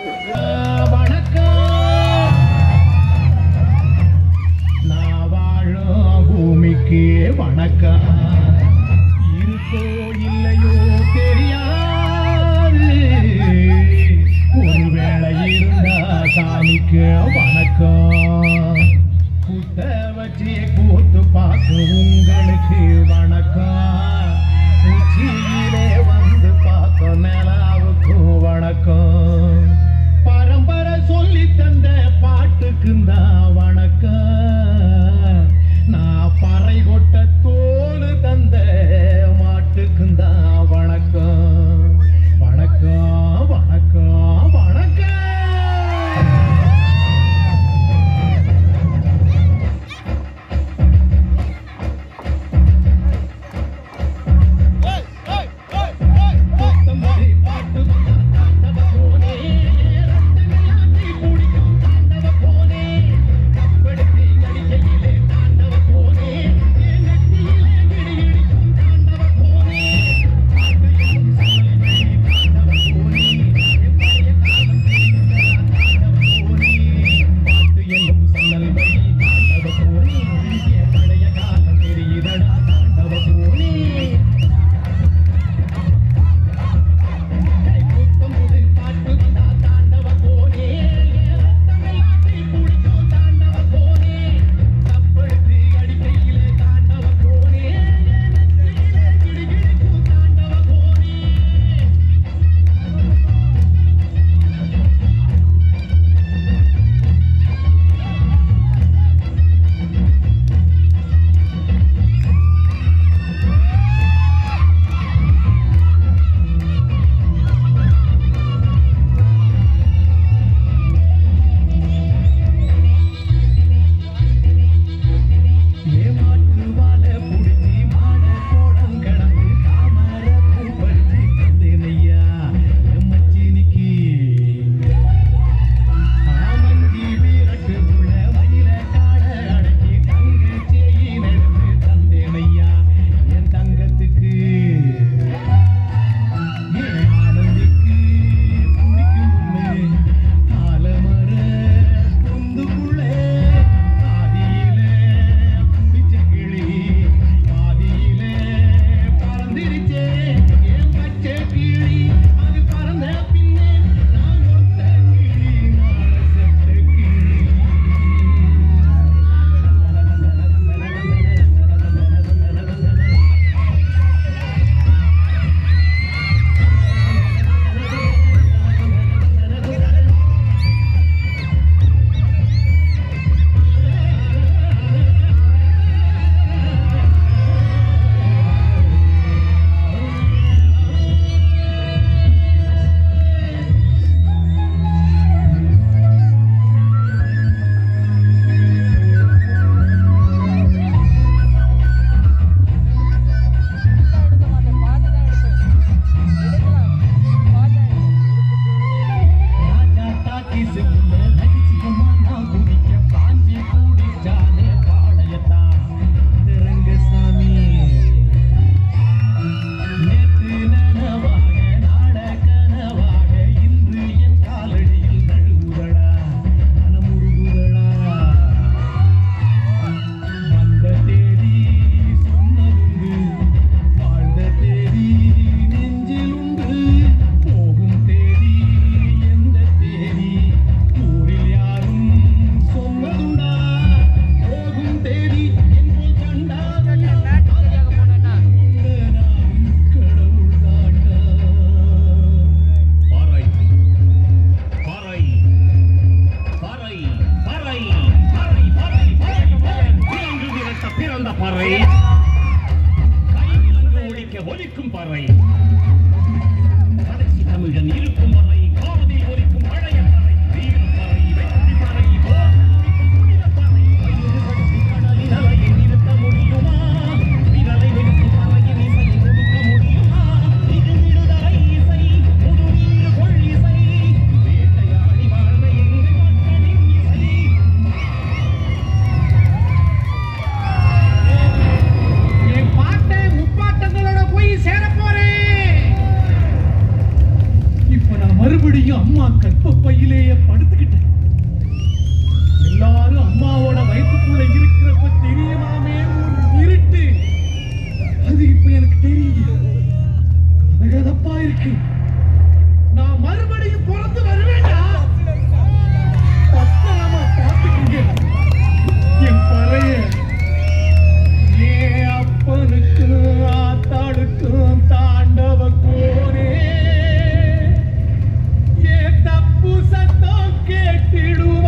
வணக்கம் நான் வாழும் பூமிக்கு வணக்கம் இருக்கோ இல்லையோ தெரியாது ஒருவேளை இருந்தா சாமிக்கு வணக்கம் குத்த வச்சு கூத்து பார்க்கும் உங்களுக்கு வணக்கம் உச்சியிலே வந்து பார்க்கும் நிலாவுக்கும் வணக்கம் பரம்பரை சொல்லி தந்த பாட்டுக்கும் தான் வணக்கம் நான் பறை கொட்ட தோல் தந்த மாட்டுக்கும் தான் வணக்கம் வணக்கம் வணக்கம் வணக்கம் மறுபடியும் அம்மா கற்பப்பையிலேயே படுத்துக்கிட்டேன் எல்லாரும் அம்மாவோட வயிற்றுக்குள்ள இருக்கிறப்ப தெரியுமாமே ஒரு இருட்டு அது இப்ப எனக்கு தெரியுது அதப்பா இருக்கு நான் மறுபடியும் பிறந்து வருவேண்டா பத்திரமா பார்த்துக்குங்க என் பறைய என் அப்பனுக்கும் ஆத்தாளுக்கும் தாண்டவ கோரே என் தப்பு சத்தம் கேட்டிடும்